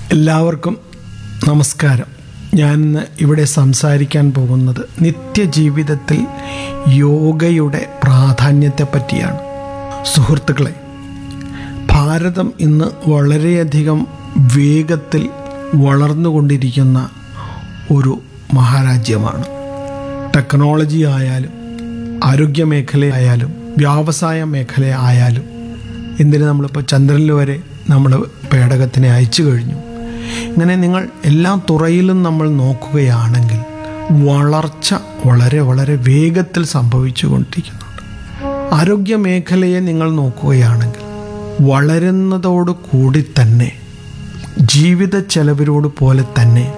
എല്ലാവർക്കും നമസ്കാരം ഞാൻ ഇന്ന് ഇവിടെ സംസാരിക്കാൻ പോകുന്നത് നിത്യജീവിതത്തിൽ യോഗയുടെ പ്രാധാന്യത്തെ പറ്റിയാണ് സുഹൃത്തുക്കളെ ഭാരതം ഇന്ന് വളരെയധികം വേഗത്തിൽ വളർന്നുകൊണ്ടിരിക്കുന്ന ഒരു മഹാരാജ്യമാണ് ടെക്നോളജി ആയാലും ആരോഗ്യ മേഖലയായാലും വ്യാവസായ മേഖല ആയാലും എന്തിന് നമ്മളിപ്പോൾ ചന്ദ്രനിൽ വരെ നമ്മൾ പേടകത്തിനെ അയച്ചു കഴിഞ്ഞു ഇങ്ങനെ നിങ്ങൾ എല്ലാ തുറയിലും നമ്മൾ നോക്കുകയാണെങ്കിൽ വളർച്ച വളരെ വളരെ വേഗത്തിൽ സംഭവിച്ചുകൊണ്ടിരിക്കുന്നുണ്ട് ആരോഗ്യ മേഖലയെ നിങ്ങൾ നോക്കുകയാണെങ്കിൽ വളരുന്നതോട് കൂടി തന്നെ ജീവിത ചെലവിനോട് പോലെ തന്നെ